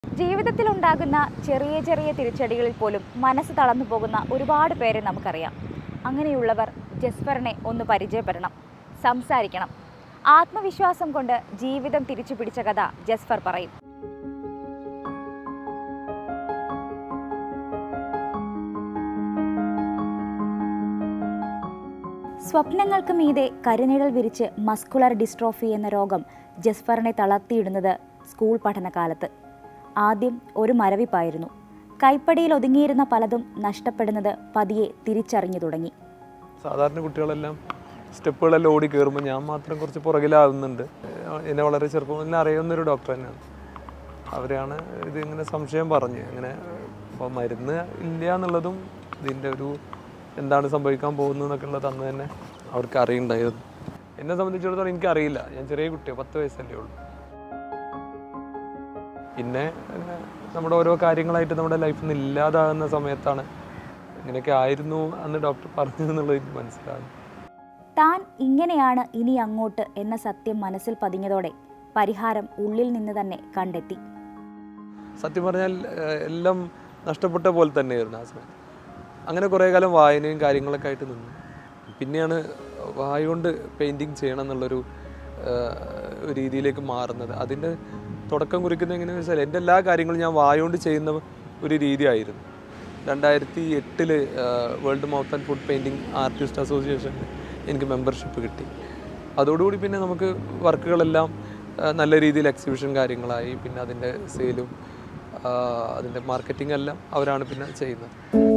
ജീവിതത്തിലുണ്ടാകുന്ന ചെറിയ ചെറിയ തിരിച്ചടികളിൽ പോലും മനസ്സ് തളർന്നു പോകുന്ന ഒരുപാട് പേരെ നമുക്കറിയാം അങ്ങനെയുള്ളവർ ജസ്ഫറിനെ ഒന്ന് പരിചയപ്പെടണം സംസാരിക്കണം ആത്മവിശ്വാസം കൊണ്ട് ജീവിതം തിരിച്ചു പിടിച്ച കഥ ജസ്ഫർ പറയും സ്വപ്നങ്ങൾക്ക് മീതെ കരുനിഴൽ വിരിച്ച് മസ്കുലർ ഡിസ്ട്രോഫി എന്ന രോഗം ജസ്ഫറിനെ തളർത്തിയിടുന്നത് സ്കൂൾ പഠനകാലത്ത് ആദ്യം ഒരു മരവിപ്പായിരുന്നു കൈപ്പടിയിൽ ഒതുങ്ങിയിരുന്ന പലതും നഷ്ടപ്പെടുന്നത് പതിയെ തിരിച്ചറിഞ്ഞു തുടങ്ങി സാധാരണ കുട്ടികളെല്ലാം സ്റ്റെപ്പുകളെല്ലാം ഓടി കയറുമ്പോൾ ഞാൻ മാത്രം കുറച്ച് പുറകിലാവുന്നുണ്ട് ഏഹ് എന്നെ വളരെ ചെറുപ്പം എന്നെ അറിയുന്നൊരു ഡോക്ടർ തന്നെയാണ് അവരാണ് ഇത് ഇങ്ങനെ സംശയം പറഞ്ഞ് ഇങ്ങനെ ഇപ്പോൾ മരുന്ന് ഇല്ല എന്നുള്ളതും ഇതിൻ്റെ ഒരു എന്താണ് സംഭവിക്കാൻ പോകുന്നത് എന്നൊക്കെ ഉള്ളത് അന്ന് തന്നെ അവർക്ക് അറിയുണ്ടായിരുന്നു എന്നെ സംബന്ധിച്ചിടത്തോളം എനിക്കറിയില്ല ഞാൻ ചെറിയ കുട്ടിയാണ് പത്ത് വയസ്സല്ലേ ഉള്ളൂ പിന്നെ ഇങ്ങനെ നമ്മുടെ ഓരോ കാര്യങ്ങളായിട്ട് നമ്മുടെ ലൈഫിൽ നിന്ന് ഇല്ലാതാകുന്ന സമയത്താണ് ഇങ്ങനെയൊക്കെ ആയിരുന്നു അന്ന് ഡോക്ടർ പറഞ്ഞു എന്നുള്ളത് എനിക്ക് മനസ്സിലാകും താൻ ഇങ്ങനെയാണ് ഇനി അങ്ങോട്ട് എന്ന സത്യം മനസ്സിൽ പതിഞ്ഞതോടെ പരിഹാരം ഉള്ളിൽ നിന്ന് തന്നെ കണ്ടെത്തി സത്യം പറഞ്ഞാൽ ഏഹ്, എല്ലാം നഷ്ടപ്പെട്ട പോലെ തന്നെയായിരുന്നു ആ സമയത്ത് അങ്ങനെ കുറേ കാലം വായനയും കാര്യങ്ങളൊക്കെ ആയിട്ട് നിന്നു പിന്നെയാണ് വായ കൊണ്ട് പെയിൻറ്റിങ് ചെയ്യണം എന്നുള്ളൊരു ഏഹ്, ഒരു രീതിയിലേക്ക് മാറുന്നത് അതിൻ്റെ തുടക്കം കുറിക്കുന്നത് എങ്ങനെയാണെന്ന് വെച്ചാൽ എൻ്റെ എല്ലാ കാര്യങ്ങളും ഞാൻ വായ കൊണ്ട് ചെയ്യുന്ന ഒരു രീതിയായിരുന്നു രണ്ടായിരത്തി എട്ടില് world mouth and foot painting artist association എനിക്ക് മെമ്പർഷിപ്പ് കിട്ടി അതോടുകൂടി പിന്നെ നമുക്ക് വർക്കുകളെല്ലാം ആ, നല്ല രീതിയിൽ എക്സിബിഷൻ കാര്യങ്ങളായി പിന്നെ അതിൻ്റെ സെയിലും അതിൻ്റെ മാർക്കറ്റിംഗ് എല്ലാം അവരാണ് പിന്നെ ചെയ്യുന്നത്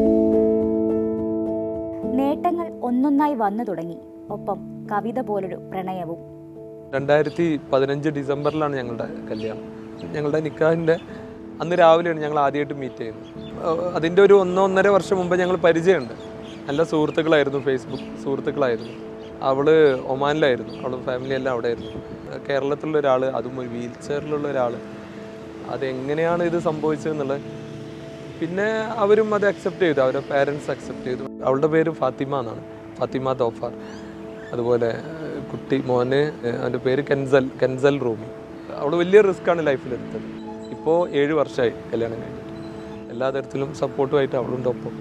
നേട്ടങ്ങൾ ഒന്നൊന്നായി വന്നു തുടങ്ങി ഒപ്പം കവിത പോലൊരു പ്രണയവും രണ്ടായിരത്തി പതിനഞ്ച് ഡിസംബറിലാണ് ഞങ്ങളുടെ കല്യാണം ഞങ്ങളുടെ നിക്കാഹിൻ്റെ അന്ന് രാവിലെയാണ് ഞങ്ങൾ ആദ്യമായിട്ട് മീറ്റ് ചെയ്യുന്നത് ആ, അതിൻ്റെ ഒരു ഒന്നോ ഒന്നര വർഷം മുമ്പ് ഞങ്ങൾ പരിചയമുണ്ട് നല്ല സുഹൃത്തുക്കളായിരുന്നു ഫേസ്ബുക്ക് സുഹൃത്തുക്കളായിരുന്നു അവള് ഒമാനിലായിരുന്നു അവളുടെ ഫാമിലി എല്ലാം അവിടെ ആയിരുന്നു കേരളത്തിലുള്ള ഒരാൾ അതും ഒരു വീൽ ചെയറിലുള്ള ഒരാൾ അതെങ്ങനെയാണ് ഇത് സംഭവിച്ചതെന്നുള്ളത് പിന്നെ അവരും അത് അക്സെപ്റ്റ് ചെയ്തു അവരുടെ പാരൻസ് അക്സെപ്റ്റ് ചെയ്തു അവളുടെ പേര് ഫാത്തിമ എന്നാണ് ഫാത്തിമ തോഫാർ അതുപോലെ ഏഹ്, കുട്ടി മോന് ഏഹ്, അവൻ്റെ പേര് കെൻസൽ കെൻസൽ റൂമി അവൾ വലിയ റിസ്ക് ആണ് ലൈഫിൽ എടുത്തത് ഇപ്പോൾ ഏഴ് വർഷമായി കല്യാണം കഴിഞ്ഞിട്ട് എല്ലാ തരത്തിലും സപ്പോർട്ടുമായിട്ട് അവളുണ്ട് ഒപ്പം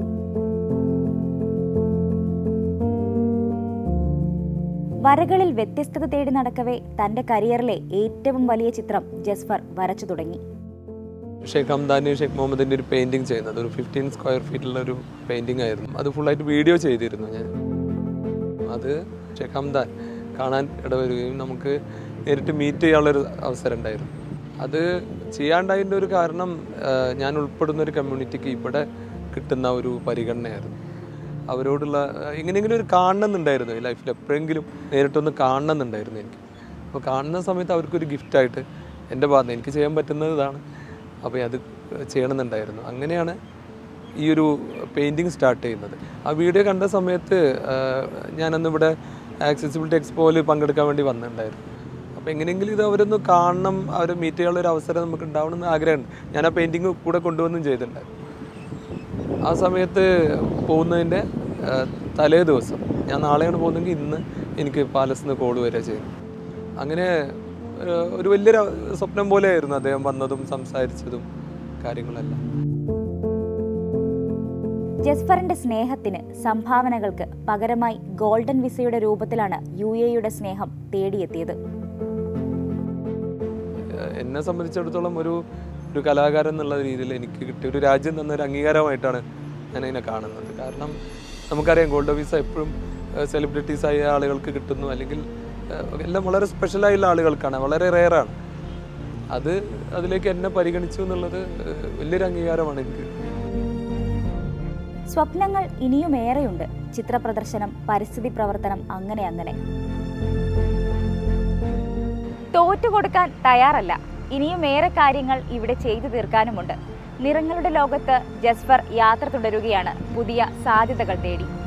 വരകളിൽ വ്യത്യസ്തത തേടി നടക്കവേ തന്റെ കരിയറിലെ ഏറ്റവും വലിയ ചിത്രം ജസ്ഫർ വരച്ചു തുടങ്ങി ഷെയ്ഖ് ഹംദാനി ഷെയ്ഖ് മുഹമ്മദിൻ്റെ ഒരു പെയിൻറ്റിങ് ചെയ്യുന്നത് ഒരു ഫിഫ്റ്റീൻ സ്ക്വയർ ഫീറ്റുള്ള ഒരു പെയിൻറ്റിങ് ആയിരുന്നു അത് ഫുള്ളായിട്ട് വീഡിയോ ചെയ്തിരുന്നു ഞാൻ അത് ഷെയ്ഖ് ഹംദാൻ കാണാൻ ഇടവരികയും നമുക്ക് നേരിട്ട് മീറ്റ് ചെയ്യാനുള്ളൊരു അവസരം ഉണ്ടായിരുന്നു അത് ചെയ്യാണ്ടായതിൻ്റെ ഒരു കാരണം ആ, ഞാൻ ഉൾപ്പെടുന്ന ഒരു കമ്മ്യൂണിറ്റിക്ക് ഇവിടെ കിട്ടുന്ന ഒരു പരിഗണനയായിരുന്നു അവരോടുള്ള ആ, എങ്ങനെയെങ്കിലും ഒരു കാണണമെന്നുണ്ടായിരുന്നു ഈ ലൈഫിൽ എപ്പോഴെങ്കിലും നേരിട്ടൊന്ന് കാണണമെന്നുണ്ടായിരുന്നു എനിക്ക് അപ്പോൾ കാണുന്ന സമയത്ത് അവർക്കൊരു ഗിഫ്റ്റായിട്ട് എൻ്റെ ഭാഗത്ത് എനിക്ക് ചെയ്യാൻ പറ്റുന്നത് ഇതാണ് അപ്പോൾ അത് ചെയ്യണമെന്നുണ്ടായിരുന്നു അങ്ങനെയാണ് ഈ ഒരു പെയിൻറ്റിങ് സ്റ്റാർട്ട് ചെയ്യുന്നത് ആ വീഡിയോ കണ്ട സമയത്ത് ആ, ഞാനന്ന് ഇവിടെ ആക്സസിബിലിറ്റി എക്സ്പോയിൽ പങ്കെടുക്കാൻ വേണ്ടി വന്നിട്ടുണ്ടായിരുന്നു അപ്പോൾ എങ്ങനെയെങ്കിലും ഇത് അവരൊന്ന് കാണണം അവരെ മീറ്റ് ചെയ്യാനുള്ള ഒരു അവസരം നമുക്ക് ഉണ്ടാവണമെന്ന് ആഗ്രഹമുണ്ട് ഞാൻ ആ പെയിൻറ്റിങ് കൂടെ കൊണ്ടുവന്നും ചെയ്തിട്ടുണ്ടായിരുന്നു ആ സമയത്ത് പോകുന്നതിൻ്റെ ആ, തലേ ദിവസം ഞാൻ നാളെയാണ് പോകുന്നതെങ്കിൽ ഇന്ന് എനിക്ക് പാലസിൽ നിന്ന് കോൾ വരിക ചെയ്യും അങ്ങനെ ആ, ഒരു വലിയൊരു സ്വപ്നം പോലെയായിരുന്നു അദ്ദേഹം വന്നതും സംസാരിച്ചതും കാര്യങ്ങളെല്ലാം ജസ്ഫറിന്റെ സ്നേഹത്തിന് സംഭാവനകൾക്ക് പകരമായി ഗോൾഡൻ വിസയുടെ രൂപത്തിലാണ് യു എയുടെ സ്നേഹം തേടിയെത്തിയത് ഏഹ് എന്നെ സംബന്ധിച്ചിടത്തോളം ഒരു ഒരു കലാകാരൻ എന്നുള്ള രീതിയിൽ എനിക്ക് കിട്ടിയ ഒരു രാജ്യം തന്ന ഒരു അംഗീകാരമായിട്ടാണ് ഞാൻ അതിനെ കാണുന്നത് കാരണം നമുക്കറിയാം ഗോൾഡ് വിസ എപ്പോഴും സെലിബ്രിറ്റീസ് ആയ ആളുകൾക്ക് കിട്ടുന്നു അല്ലെങ്കിൽ ഏഹ് എല്ലാം വളരെ സ്പെഷ്യലായുള്ള ആളുകൾക്കാണ് വളരെ റെയറാണ് അത് അതിലേക്ക് എന്നെ പരിഗണിച്ചു എന്നുള്ളത് ഏഹ് വലിയൊരു അംഗീകാരമാണ് എനിക്ക് സ്വപ്നങ്ങൾ ഇനിയും ഏറെയുണ്ട് ചിത്രപ്രദർശനം പരിസ്ഥിതി പ്രവർത്തനം അങ്ങനെ അങ്ങനെ തോറ്റുകൊടുക്കാൻ തയ്യാറല്ല ഇനിയും ഏറെ കാര്യങ്ങൾ ഇവിടെ ചെയ്തു തീർക്കാനുമുണ്ട് നിറങ്ങളുടെ ലോകത്ത് ജസ്ഫർ യാത്ര തുടരുകയാണ് പുതിയ സാധ്യതകൾ തേടി